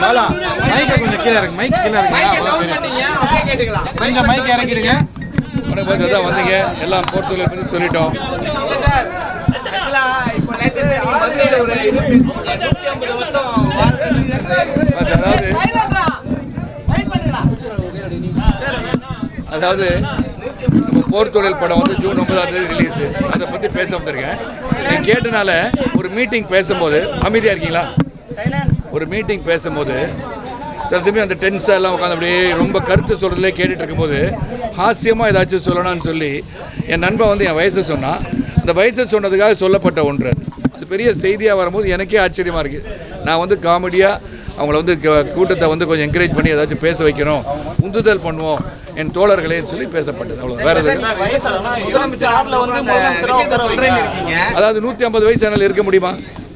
பாலா மைக்கை கொஞ்சம் கீழே இருக்கு மைக் கீழே இருக்கு கொஞ்சம் மைக் இறக்கிடுங்க உனக்கு பார்த்து தான் வந்தீங்க எல்லாம் போர்த்துகலை பற்றி சொல்லிட்டோம் அது அதாவது அதாவது நம்ம போர் தொழில் படம் வந்து ஜூன் ஒன்பதாம் தேதி ரிலீஸு அதை பற்றி பேச வந்திருக்கேன் நீங்க கேட்டனால ஒரு மீட்டிங் பேசும்போது அமைதியாக இருக்கீங்களா ஒரு மீட்டிங் பேசும்போது சில சமயம் அந்த டென்ஸாக எல்லாம் உட்காந்து அப்படியே ரொம்ப கருத்து சொல்கிறதுலே கேட்டுட்டு இருக்கும்போது ஹாஸ்யமாக ஏதாச்சும் சொல்லணும்னு சொல்லி என் நண்பன் வந்து என் வயசை சொன்னான் அந்த வயசை சொன்னதுக்காக சொல்லப்பட்ட ஒன்று அது. அது பெரிய செய்தியாக வரும்போது எனக்கே ஆச்சரியமாக இருக்குது நான் வந்து காமெடியாக அவங்கள வந்து க- கூட்டத்தை வந்து கொஞ்சம் என்கரேஜ் பண்ணி ஏதாச்சும் பேச வைக்கணும் உந்துதல் பண்ணுவோம் என் தோழர்களேன்னு சொல்லி பேசப்பட்டது அவ்வளோ வேறு எதுவும் முதலமைச்சர் ஆட்ல வந்து முதலமைச்சரா உட்கார வைக்கிறீங்க. அதாவது நூற்றி ஐம்பது வயசு என்னால் இருக்க முடியுமா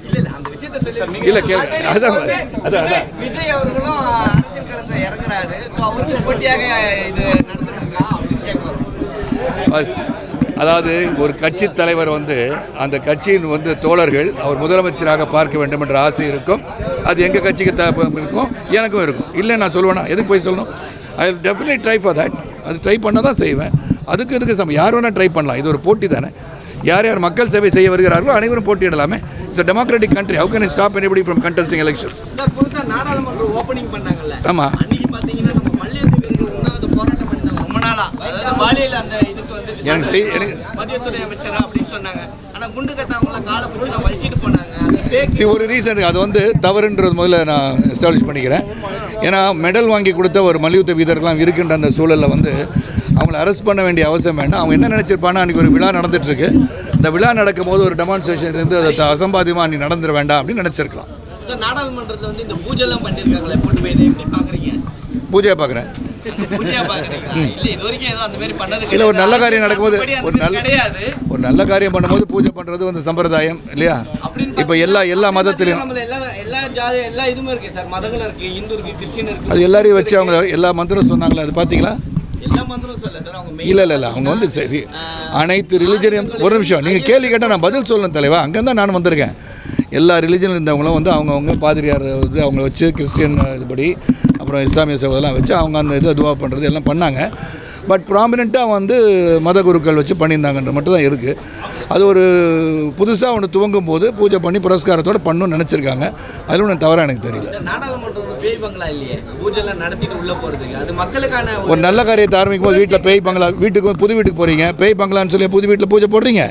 இல்லை கேள்வி அதான் அதான் அதான் விஜய் அவர்களும் அரசியல் களத்துல இறங்குறாரு ஸோ அவருக்கு போட்டியாக இது நடந்துருக்கா அப்படின்னு கேட்கலாம் பஸ். அதாவது ஒரு கட்சி தலைவர் வந்து அந்த கட்சியின் வந்து தோழர்கள் அவர் முதலமைச்சராக பார்க்க வேண்டும் என்ற ஆசை இருக்கும் அது எங்கள் கட்சிக்கு த இருக்கும் எனக்கும் இருக்கும் இல்லை நான் சொல்லுவேனா எதுக்கு போய் சொல்லணும் I definite try for that அது ட்ரை பண்ண தான் செய்வேன் அதுக்கு இதுக்கு சம யார் வேணால் ட்ரை பண்ணலாம் இது ஒரு போட்டி தானே யார் யார் மக்கள் சேவை செய்ய வருகிறார்களோ அனைவரும் போட்டியிடலாமே it's democratic country how can stop anybody from contesting elections sir புதுசா நாடாளுமன்றம் ஓப்பனிங் பண்ணாங்கல்ல ஆமாம் அன்னைக்கு பாத்தீங்கன்னா நம்ம மல்யுத்த வீரர்கள் உண்ணாவிரத போராட்டம் பண்ணிட்டாங்க ரொம்ப நாளா அதாவது பாலியல் அந்த இதுக்கு வந்து எனக்கு செய்- எனக்கு- மதியத்துறை அமைச்சரா அப்படின்னு சொன்னாங்க ஆனா குண்டு கட்டவங்கள காலை பிடிச்சி வலிச்சிட்டு போனாங்க அது fake சி ஒரு ரீசன் அது வந்து தவறுன்றது முதல்ல நான் எஸ்டாப்ளிஷ் பண்ணிக்கிறேன் ஏன்னா மெடல் வாங்கி கொடுத்த ஒரு மல்யுத்த வீரர்கள்லாம் இருக்கின்ற அந்த சூழலில் வந்து அவங்கள அரெஸ்ட் பண்ண வேண்டிய அவசியம் வேண்டாம் அவங்க என்ன நினச்சிருப்பாங்கன்னா அன்றைக்கி ஒரு விழா நடந்துட்டு இருக்கு இந்த விழா நடக்கும் போது ஒரு டெமான்ஸ்ட்ரேஷன் இருந்து அதை த- அசம்பாவிதமா நீ நடந்துட வேண்டாம் அப்படின்னு நினச்சிருக்கலாம் சார் நாடாளுமன்றத்துல வந்து இந்த பூஜை எல்லாம் பண்ணிருக்காங்களே போட்டு போய் இதை எப்படி பாக்குறீங்க பூஜையை பார்க்குறேன் பூஜையா பாக்குறீங்களா இல்ல இது வரைக்கும் ஏதோ அந்த மாதிரி பண்ணது இல்லை ஒரு நல்ல காரியம் நடக்கும்போது மத்தபடி அந்த ஒரு மாதிரி நல்ல கிடையாது ஒரு நல்ல காரியம் பண்ணும்போது பூஜை பண்ணுறது வந்து சம்பிரதாயம் இல்லையா அப்படின்னு இப்போ எல்லா எல்லா மதத்திலையும் நம்மள எல்லா எல்லா ஜாதி எல்லா இதுவுமே இருக்கு சார் மதங்களும் இருக்கு இந்து இருக்கு கிறிஸ்டின் இருக்கு அது எல்லாரையும் வச்சு அவங்க எல்லா மந்திரம் சொன்னாங்களே அது பார்த்தீங்களா எல்லா மந்திரம் சொல்ல சார் அவங்க இல்லை இல்லை இல்லை அவங்க வந்து சரி அனைத்து ரிலிஜனையும் ஒரு நிமிஷம் நீங்கள் கேள்வி கேட்டால் நான் பதில் சொல்லணும் தலைவா அங்கே தான் நான் வந்திருக்கேன் எல்லா ரிலிஜன் இருந்தவங்களும் வந்து அவங்கவுங்க பாதிரியார் வந்து அவங்கள வச்சு கிறிஸ்டியன் இதுபடி அப்புறம் இஸ்லாமிய சகோதரெலாம் வச்சு அவங்க அந்த இது துவா பண்ணுறது எல்லாம் பண்ணாங்க பட் ப்ராமினெண்ட்டாக வந்து மத குருக்கள் வச்சு பண்ணியிருந்தாங்கன்ற மட்டும் தான் இருக்குது அது ஒரு புதுசாக ஒன்று துவங்கும் போது பூஜை பண்ணி புரஸ்காரத்தோடு பண்ணணும்னு நினச்சிருக்காங்க அதில் ஒன்றும் தவறாக எனக்கு தெரியல சார், நாடாளுமன்றம் வந்து பேய் பங்களா இல்லையே பூஜை எல்லாம் நடத்திட்டு உள்ள போறதுக்கு அது மக்களுக்கான ஒரு நல்ல காரியத்தை ஆரம்பிக்கும் போது வீட்டில் பேய் பங்களா வீட்டுக்கு வந்து புது வீட்டுக்கு போகிறீங்க பேய் பங்களான்னு சொல்லி புது வீட்டில் பூஜை போடுறீங்க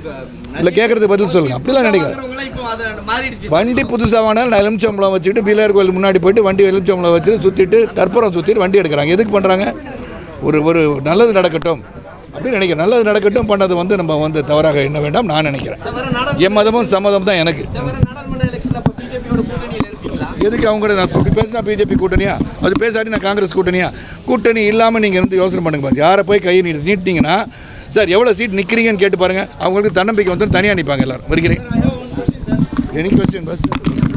இல்லை கேட்குறதுக்கு பதில் சொல்லுங்கள் அப்படிலாம் நினைக்காது இருக்கிறவங்களாம் இப்போ அது மாறிடுச்சு வண்டி புதுசாக வேணாலும் நான் எலுமிச்சம்பளம் வச்சுக்கிட்டு பிள்ளையார் கோயில் முன்னாடி போயிட்டு வண்டி எலுமிச்சம்பளம் வச்சுட்டு சுற்றிட்டு கற்பூரம் சுற்றிட்டு வண்டி எடுக்கிறாங்க எதுக்கு பண்ணுறாங்க ஒரு ஒரு நல்லது நடக்கட்டும் அப்படின்னு நினைக்கிறேன் நல்லது நடக்கட்டும் பண்ணது வந்து நம்ம வந்து தவறாக எண்ண வேண்டாம் நான் நினைக்கிறேன் வர நாடாளு என் மதமும் சம்மதம் தான் எனக்கு வர நாடாளுமன்ற எலெக்ஷன்ல அப்போ பிஜேபியோட கூட்டணியில் இருப்பீங்களா எதுக்கு அவங்க கூட நான் இப்படி பேசினா பிஜேபி கூட்டணியா அது பேசாட்டி நான் காங்கிரஸ் கூட்டணியா கூட்டணி இல்லாமல் நீங்கள் இருந்து யோசனை பண்ணுங்க பாத்து யாரை போய் கையை நீ நீட்டினீங்கன்னா சார் எவ்வளோ சீட் நிற்கிறீங்கன்னு கேட்டு பாருங்க அவங்களுக்கு தன்னம்பிக்கை வந்து தனியாக நிற்பாங்க எல்லாரும் வருகிறேன் எனி கொஸ்டின் பஸ்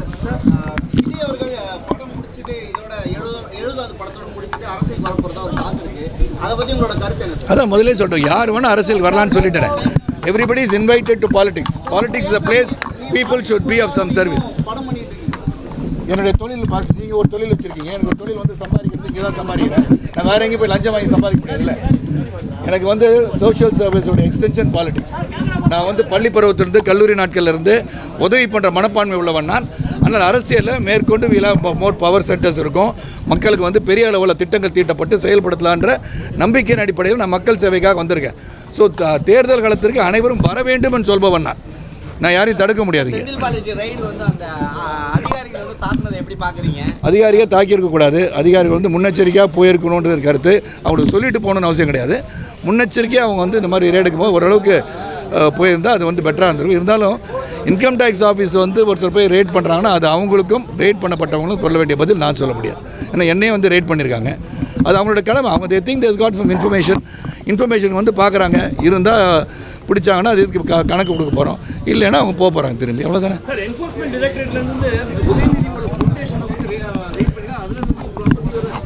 விஜய் அவர்கள் அஹ், படம் முடிச்சுட்டு இதோட எழுபது எழுபதாவது படத்தோட முடிச்சுட்டு அரசியல் வரப்போறதா ஒரு டாக் இருக்கு அதை பத்தி உங்களோட கருத்து என்ன சார் அதான் முதல்ல சொல்லிட்டோம் யார் வேணால் அரசியல் வரலான்னு சொல்லிட்டேன் everybody is invited to politics politics is a place people should be of some service படம் பண்ணிட்டு இருக்கீங்க என்னுடைய தொழில் பாஸ் நீங்கள் ஒரு தொழில் வச்சுருக்கீங்க எனக்கு ஒரு தொழில் வந்து சம்பாதிக்கிறது இங்கே தான் சம்பாதிக்கிறேன் நான் வேறு எங்கேயும் போய் லஞ்சம் வாங்கி சம்பாதிக்க முடியாதுல்ல எனக்கு வந்து சோஷியல் சர்வீஸோட எக்ஸ்டென்ஷன் பாலிடிக்ஸ் நான் வந்து பள்ளி பருவத்திலிருந்து கல்லூரி நாட்கள்ல இருந்து உதவி பண்ணுற மனப்பான்மை உள்ளவன் நான் ஆனால் அரசியலில் மேற்கொண்டு விழா மோர் பவர் சென்டர்ஸ் இருக்கும் மக்களுக்கு வந்து பெரிய அளவில் திட்டங்கள் தீட்டப்பட்டு செயல்படுத்தலான்ற நம்பிக்கையின் அடிப்படையில் நான் மக்கள் சேவைக்காக வந்திருக்கேன் ஸோ தேர்தல் காலத்திற்கு அனைவரும் வர வேண்டும் என்று சொல்பவன் நான் நான் யாரையும் தடுக்க முடியாதுங்க செந்தில் பாலாஜி ரைடு வந்து அந்த ஆ, அதிகாரிகள் வந்து தாக்குனதை எப்படி பாக்குறீங்க அதிகாரியை தாக்கியிருக்கக்கூடாது அதிகாரிகள் வந்து முன்னெச்சரிக்கையாக போயிருக்கணுன்றது கருத்து அவங்களுக்கு சொல்லிட்டு போகணும்னு அவசியம் கிடையாது முன்னெச்சரிக்கையாக அவங்க வந்து இந்த மாதிரி ரேடுக்கும் போது ஓரளவுக்கு அஹ், போயிருந்தால் அது வந்து பெட்டராக இருந்திருக்கும் இருந்தாலும் இன்கம் டேக்ஸ் ஆஃபீஸ் வந்து ஒருத்தர் போய் ரேட் பண்ணுறாங்கன்னா அது அவங்களுக்கும் ரேட் பண்ணப்பட்டவங்களுக்கும் சொல்ல வேண்டிய பதில் நான் சொல்ல முடியாது ஏன்னா என்னையும் வந்து ரேட் பண்ணியிருக்காங்க அது அவங்களோட கடமை அவங்க they think this got from information information வந்து பார்க்குறாங்க இருந்தால் பிடிச்சாங்கன்னா அது இதுக்கு க- கணக்கு கொடுக்க போகிறோம் இல்லைன்னா அவங்க போக போகிறாங்க திரும்பி அவ்வளோதானே சார் என்ஃபோர்ஸ்மெண்ட் டைரக்டரேட்லேருந்து உதயநிதியோட ஃபவுண்டேஷனை வந்து ரீட் பண்ணி அதில்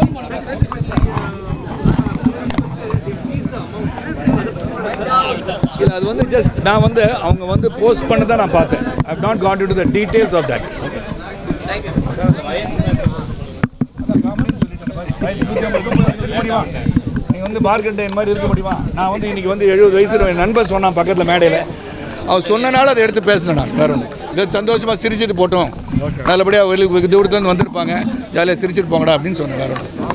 இல்லை அது வந்து ஜஸ்ட் நான் வந்து அவங்க வந்து போஸ்ட் பண்ண தான் நான் பார்த்தேன் I not got to the details of that thank you நான் காமெடின்னு சொல்லிட்டேன் பாரு. வயசு நூற்றி ஐம்பது இருக்க முடியுமா நீங்கள் வந்து மார்க்கெட் மாதிரி இருக்க முடியுமா நான் வந்து இன்னைக்கு வந்து எழுபது வயசு என் நண்பர் சொன்னான் பக்கத்தில் மேடையில் அவர் சொன்னனால அதை எடுத்து பேசுனேன் நான் வேற ஒன்று இதை சந்தோஷமாக சிரிச்சிட்டு போட்டோம் நல்லபடியாக வெளியே தூரத்துலேருந்து வந்திருப்பாங்க ஜாலியாக சிரிச்சிட்டு போங்கடா அப்படின்னு சொன்னேன் வேற ஒன்று